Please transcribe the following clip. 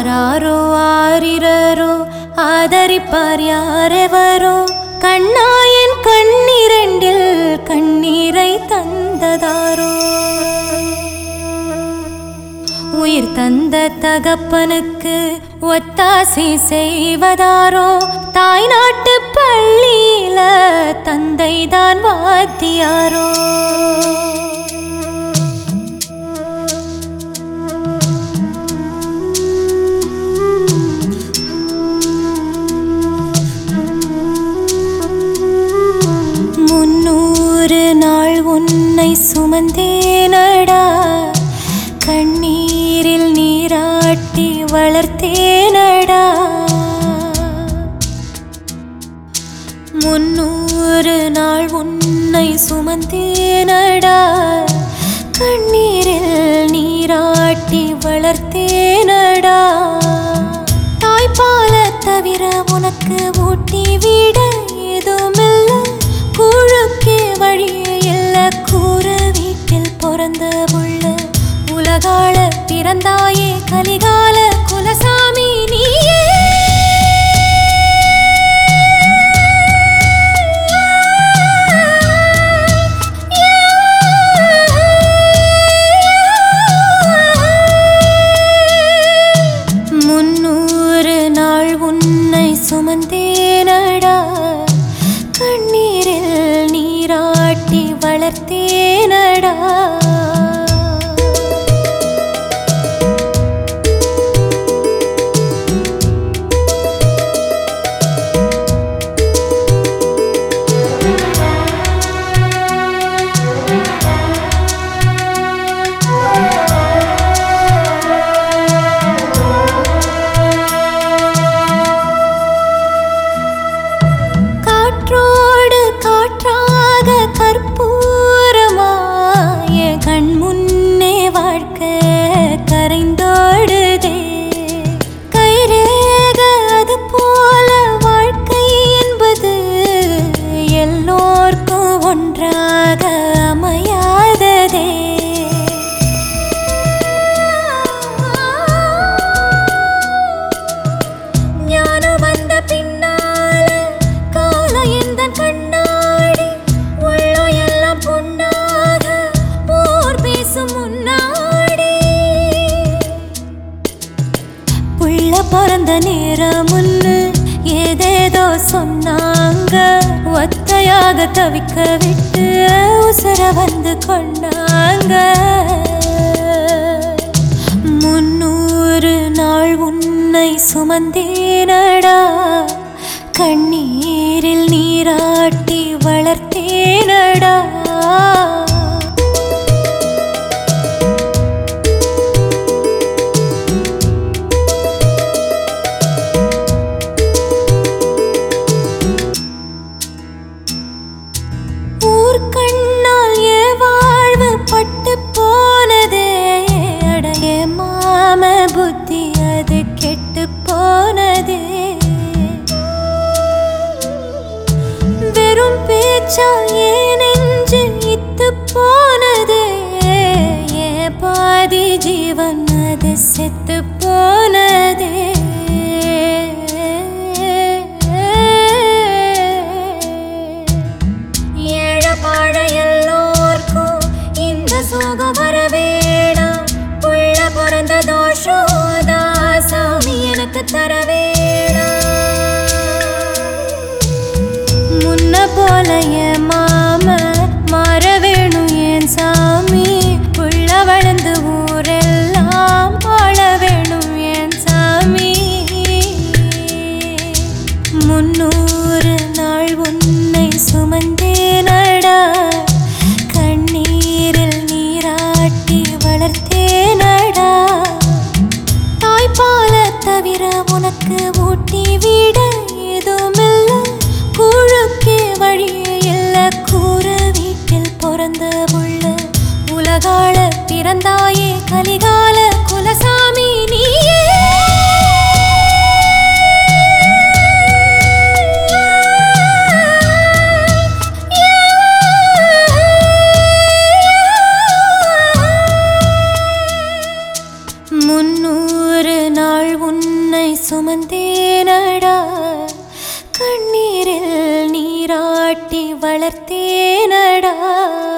ஆராரோ ஆரிரரோ ஆதரிப்பார் யாரெவரோ கண்ணாயன் கண்ணீரண்டில் கண்ணீரை தந்ததாரோ உயிர் தந்த தகப்பனுக்கு ஒத்தாசை செய்வதாரோ தாய் நாட்டு பள்ளியில தந்தை தான் வாத்தியாரோ முன்னூறு நாள் உன்னை சுமந்தேனடா கண்ணீரில் நீராட்டி வளர்த்தேனடா முன்னூறு நாள் உன்னை சுமந்தேனடா கண்ணீரில் நீராட்டி வளர்த்தேனடா தாய்ப்பால தவிர உனக்கு ஊட்டி விட ஏதுமில்ல குழுக்கே வழியே இல்ல கூற வீட்டில் பிறந்த புள்ள உலகால பிறந்தாயே கலிகால குலசாமி நீயே முன்னூறு நாள் உன்னை சுமந்தேனடா கண்ணீரில் நீராட்டி வளர்த்தேனடா காற்றோடு காற்றாக கற்பூரமாய கண் முன்னே வாழ்க்கை கரைந்தோடுதே கைரேக அது போல வாழ்க்கை என்பது எல்லோர்க்கும் ஒன்றாக அமையாததே ஞானம் வந்த பின்னால கால எந்த கண்ணாடி உள்ளம் எல்லாம் பொன்னாக போர் பேசும் முன்னாடி புள்ள பிறந்த நேரம் முன்னு ஏதேதோ சொன்னாங்க ஒத்தையாக தவிக்க விட்டு உசர வந்து கொண்டாங்க முன்னூறு நாள் உன்னை சுமந்தேனடா கண்ணீரில் நீராட்டி வளர்த்தேனடா ஊர் கண்ணால் ஏ வாழ்வு பட்டு போனதே அடைய மாம புத்தி அது கெட்டு போனதே வெறும் பேச்சால் ஏ நெஞ்சு இத்து போனதே ஏ பாதி ஜீவன் அது செத்து போனதே ஏழபாழ எல்லோர்க்கும் இந்த சோகம் வர வேணாம் புள்ள பிறந்த தோஷோதா சாமி எனக்கு தர வேணாம் முன்ன போல என் மாம மாற வேணும் என் சாமி புள்ள வளர்ந்து ஊரெல்லாம் வாழ வேணும் என் சாமி முன்னூறு நாள் உன்னை சுமந்தேனடா கண்ணீரில் நீராட்டி வளர்த்தேனடா தாய்ப்பால தவிர உனக்கு ஊட்டி விட ஏதுமில்ல குழுக்கே வழியே இல்ல கூற வீட்டில் பிறந்த புள்ள உலகால பிறந்தாயே கலிகால குலசாமி நீயே முன்னூறு நாள் உன் உன்னை சுமந்தேனடா கண்ணீரில் நீராட்டி வளர்த்தேனடா